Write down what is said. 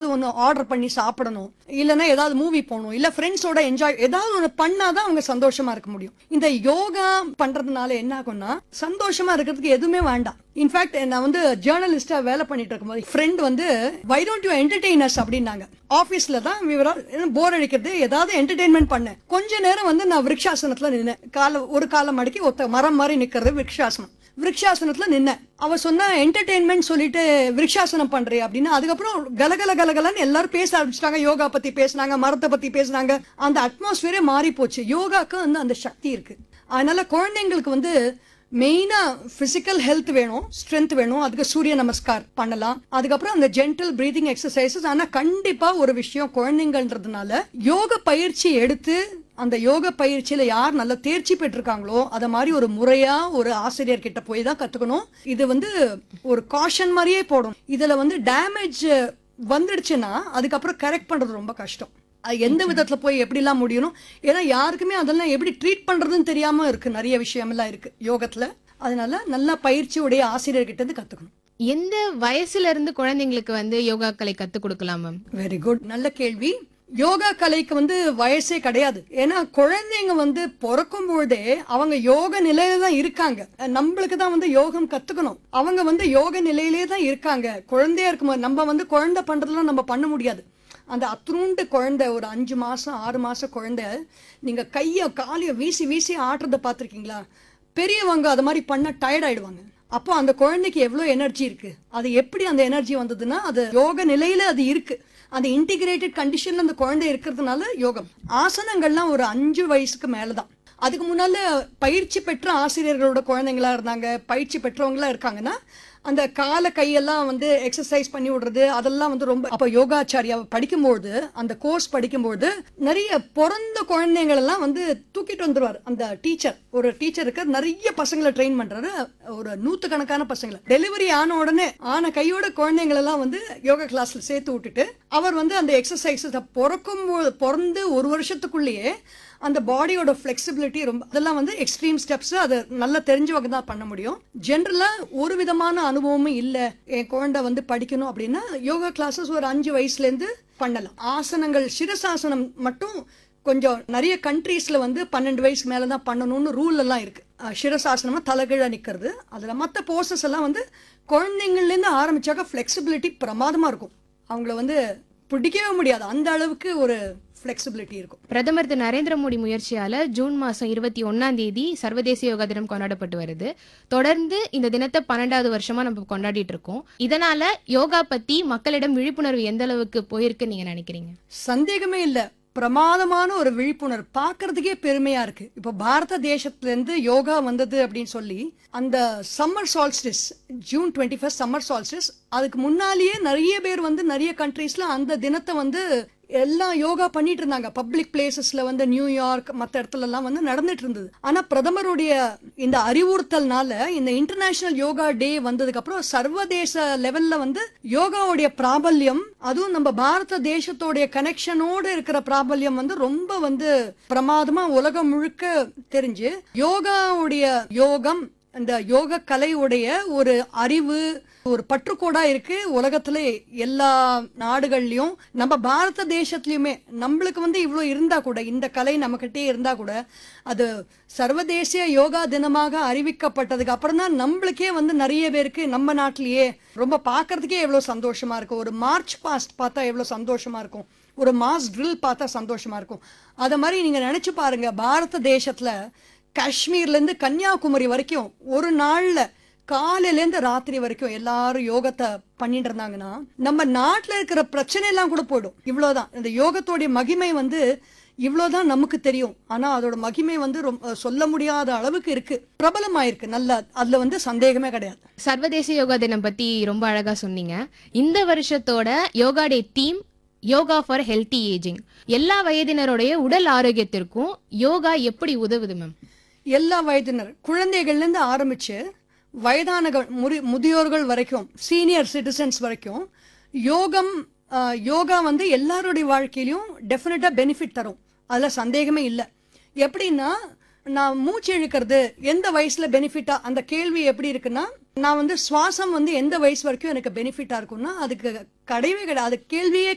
ஒன்று ஆர்டர் பண்ணி சாப்பிடணும் இல்லைன்னா ஏதாவது மூவி போகணும் இல்ல ஃப்ரெண்ட்ஸோட என்ஜாய் ஏதாவது ஒன்று பண்ணாதான் அவங்க சந்தோஷமா இருக்க முடியும் இந்த யோகா பண்றதுனால என்ன ஆகும்னா சந்தோஷமா இருக்கிறதுக்கு எதுவுமே வேண்டாம் இன்ஃபேக்ட் நான் வந்து ஜேர்னலிஸ்டா வேலை பண்ணிட்டு இருக்கும்போது ஃப்ரெண்ட் வந்து வை டோன்ட் யூ என்டர்டெய்னர்ஸ் அப்படின்னாங்க ஆபீஸ்ல தான் விவரா போர் அடிக்கிறது ஏதாவது என்டர்டெயின்மெண்ட் பண்ணேன் கொஞ்ச நேரம் வந்து நான் விருட்சாசனத்துல நின்னேன் கால ஒரு காலம் மடக்கி ஒத்த மரம் மாதிரி நிக்கிறது விருட்சாசனம் விருட்சாசனத்துல நின்னேன் அவ சொன்ன என்டர்டெயின்மெண்ட் சொல்லிட்டு விருட்சாசனம் பண்றியா அப்படின்னு அதுக்கப்புறம் கலகல கலகலன்னு எல்லாரும் பேச ஆரம்பிச்சிட்டாங்க யோகா பத்தி பேசுனாங்க மரத்தை பத்தி பேசுனாங்க அந்த அட்மாஸ்பியரே மாறி போச்சு யோகாக்கு வந்து அந்த சக்தி இருக்கு அதனால குழந்தைங்களுக்கு வந்து மெயினா பிசிக்கல் ஹெல்த் வேணும் ஸ்ட்ரென்த் வேணும் அதுக்கு சூரிய நமஸ்கார் பண்ணலாம் அதுக்கப்புறம் அந்த ஜென்டல் பிரீதிங் எக்ஸசைசஸ் ஆனா கண்டிப்பா ஒரு விஷயம் குழந்தைங்கன்றதுனால யோக பயிற்சி எடுத்து அந்த யோக பயிற்சியில யார் நல்ல தேர்ச்சி பெற்றிருக்காங்களோ அத மாதிரி ஒரு முறையா ஒரு ஆசிரியர் கிட்ட போய் தான் கத்துக்கணும் இது வந்து ஒரு காஷன் மாதிரியே போடும் இதுல வந்து டேமேஜ் வந்துடுச்சுன்னா அதுக்கப்புறம் கரெக்ட் பண்றது ரொம்ப கஷ்டம் அது எந்த விதத்துல போய் எப்படிலாம் முடியணும் ஏன்னா யாருக்குமே அதெல்லாம் எப்படி ட்ரீட் பண்றதுன்னு தெரியாம இருக்கு நிறைய விஷயமெல்லாம் இருக்கு யோகத்துல அதனால நல்ல பயிற்சியுடைய ஆசிரியர்கிட்ட இருந்து கத்துக்கணும் எந்த வயசுல இருந்து குழந்தைங்களுக்கு வந்து யோகாக்களை கத்துக் கொடுக்கலாம் மேம் வெரி குட் நல்ல கேள்வி யோகா கலைக்கு வந்து வயசே கிடையாது ஏன்னா குழந்தைங்க வந்து பிறக்கும் பொழுதே அவங்க யோக நிலையில தான் இருக்காங்க நம்மளுக்கு தான் வந்து யோகம் கத்துக்கணும் அவங்க வந்து யோக நிலையிலே தான் இருக்காங்க குழந்தையா இருக்கும்போது நம்ம வந்து குழந்தை பண்றதெல்லாம் நம்ம பண்ண முடியாது அந்த அத்ரூண்டு குழந்தை ஒரு அஞ்சு மாசம் ஆறு மாசம் குழந்தை நீங்க கைய காலைய வீசி வீசி ஆட்டுறத பார்த்திருக்கீங்களா பெரியவங்க அது மாதிரி பண்ண டயர்ட் ஆயிடுவாங்க அப்போ அந்த குழந்தைக்கு எவ்வளவு எனர்ஜி இருக்கு அது எப்படி அந்த எனர்ஜி வந்ததுன்னா அது யோக நிலையில அது இருக்கு அந்த இன்டிகிரேட்டட் கண்டிஷன்ல அந்த குழந்தை இருக்கிறதுனால யோகம் ஆசனங்கள்லாம் ஒரு அஞ்சு வயசுக்கு மேலதான் அதுக்கு முன்னால பயிற்சி பெற்ற ஆசிரியர்களோட குழந்தைங்களா இருந்தாங்க பயிற்சி பெற்றவங்களா இருக்காங்கன்னா அந்த கால கையெல்லாம் வந்து எக்ஸசைஸ் பண்ணி விடுறது அதெல்லாம் வந்து ரொம்ப அப்ப யோகாச்சாரியா படிக்கும்போது அந்த கோர்ஸ் படிக்கும்போது நிறைய பிறந்த குழந்தைங்கள் எல்லாம் வந்து தூக்கிட்டு வந்துருவார் அந்த டீச்சர் ஒரு டீச்சருக்கு நிறைய பசங்களை ட்ரெயின் பண்றாரு ஒரு நூத்துக்கணக்கான பசங்களை டெலிவரி ஆன உடனே ஆன கையோட குழந்தைங்கள் எல்லாம் வந்து யோகா கிளாஸ்ல சேர்த்து விட்டுட்டு அவர் வந்து அந்த எக்ஸசைஸ் பிறக்கும் போது- பிறந்து ஒரு வருஷத்துக்குள்ளேயே அந்த பாடியோட ஃபிளெக்சிபிலிட்டி ரொம்ப அதெல்லாம் வந்து எக்ஸ்ட்ரீம் ஸ்டெப்ஸ் அது நல்லா தெரிஞ்சவங்க தான் பண்ண முடியும் ஜென்ரலா ஒரு விதமான அனுபவமும் இல்ல என் குழந்தை வந்து படிக்கணும் அப்படின்னா யோகா கிளாஸஸ் ஒரு அஞ்சு வயசுல இருந்து பண்ணலாம் ஆசனங்கள் சிரசாசனம் மட்டும் கொஞ்சம் நிறைய கண்ட்ரீஸ்ல வந்து பன்னெண்டு வயசு மேல தான் பண்ணணும்னு ரூல் எல்லாம் இருக்கு அஹ் சிரசாசனமா தலைகீழா நிக்கிறது அதுல மத்த போர்சஸ் எல்லாம் வந்து குழந்தைங்கள்ல இருந்து ஆரம்பிச்சாக்க ஃபிளெக்சிபிலிட்டி பிரமாதமா இருக்கும் அவங்கள வந்து பிடிக்கவே முடியாது அந்த அளவுக்கு ஒரு ஃபிளெக்சிபிலிட்டி இருக்கும் பிரதமர் திரு நரேந்திர மோடி முயற்சியால ஜூன் மாசம் இருபத்தி ஒன்னாம் தேதி சர்வதேச யோகா தினம் கொண்டாடப்பட்டு வருது தொடர்ந்து இந்த தினத்தை பன்னெண்டாவது வருஷமா நம்ம கொண்டாடிட்டு இருக்கோம் இதனால யோகா பத்தி மக்களிடம் விழிப்புணர்வு எந்த அளவுக்கு போயிருக்குன்னு நீங்க நினைக்கிறீங்க சந்தேகமே இல்ல பிரமாதமான ஒரு விழிப்புணர்வு பார்க்கிறதுக்கே பெருமையா இருக்கு இப்போ பாரத தேசத்துல இருந்து யோகா வந்தது அப்படின்னு சொல்லி அந்த summer solstice June twenty first summer solstice அதுக்கு முன்னாலேயே நிறைய பேர் வந்து நிறைய கண்ட்ரீஸ்ல அந்த தினத்தை வந்து எல்லாம் யோகா பண்ணிட்டு இருந்தாங்க பப்ளிக் பிளேசஸ்ல வந்து நியூயார்க் மத்த இடத்துல எல்லாம் வந்து நடந்துட்டு இருந்தது ஆனா பிரதமருடைய இந்த அறிவுறுத்தல்னால இந்த இன்டர்நேஷனல் யோகா டே வந்ததுக்கு அப்புறம் சர்வதேச லெவல்ல வந்து யோகாவுடைய பிராபல்யம் அதுவும் நம்ம பாரத தேசத்தோடைய கனெக்ஷனோட இருக்கிற பிராபல்யம் வந்து ரொம்ப வந்து பிரமாதமா உலகம் முழுக்க தெரிஞ்சு யோகாவுடைய யோகம் இந்த யோக கலையுடைய ஒரு அறிவு ஒரு பற்றுக்கோடா இருக்கு உலகத்துல எல்லா நாடுகள்லயும் நம்ம பாரத தேசத்துலயுமே நம்மளுக்கு வந்து இவ்வளவு இருந்தா கூட இந்த கலை நம்மகிட்டே இருந்தா கூட அது சர்வதேசிய யோகா தினமாக அறிவிக்கப்பட்டதுக்கு அப்புறம் தான் நம்மளுக்கே வந்து நிறைய பேருக்கு நம்ம நாட்டிலேயே ரொம்ப பார்க்கிறதுக்கே எவ்வளவு சந்தோஷமா இருக்கும் ஒரு மார்ச் பாஸ்ட் பார்த்தா எவ்வளவு சந்தோஷமா இருக்கும் ஒரு மாஸ் ட்ரில் பார்த்தா சந்தோஷமா இருக்கும் அத மாதிரி நீங்க நினைச்சு பாருங்க பாரத தேசத்துல காஷ்மீர்ல இருந்து கன்னியாகுமரி வரைக்கும் ஒரு நாள்ல காலையில இருந்து ராத்திரி வரைக்கும் எல்லாரும் யோகத்தை பண்ணிட்டு இருந்தாங்கன்னா நம்ம நாட்டுல இருக்கிற பிரச்சனை எல்லாம் கூட போயிடும் இவ்வளவுதான் இந்த யோகத்தோடைய மகிமை வந்து இவ்வளவுதான் நமக்கு தெரியும் ஆனா அதோட மகிமை வந்து ரொம்ப சொல்ல முடியாத அளவுக்கு இருக்கு பிரபலமாயிருக்கு நல்லா அதுல வந்து சந்தேகமே கிடையாது சர்வதேச யோகா தினம் பத்தி ரொம்ப அழகா சொன்னீங்க இந்த வருஷத்தோட yoga day theme yoga for healthy ageing எல்லா வயதினருடைய உடல் ஆரோக்கியத்திற்கும் யோகா எப்படி உதவுது மேம் எல்லா வயதினர் குழந்தைகள்ல இருந்து ஆரம்பிச்சு வயதானகள் முறி- முதியோர்கள் வரைக்கும் சீனியர் சிட்டிசன்ஸ் வரைக்கும் யோகம் ஆஹ், யோகா வந்து எல்லாருடைய வாழ்க்கையிலும் டெஃபினட்டா பெனிஃபிட் தரும் அதுல சந்தேகமே இல்லை எப்படின்னா நான் மூச்சு இழுக்கிறது எந்த வயசுல பெனிஃபிட்டா அந்த கேள்வி எப்படி இருக்குன்னா நான் வந்து சுவாசம் வந்து எந்த வயசு வரைக்கும் எனக்கு பெனிஃபிட்டா இருக்கும்னா அதுக்கு கிடையவே கிடையாது அது கேள்வியே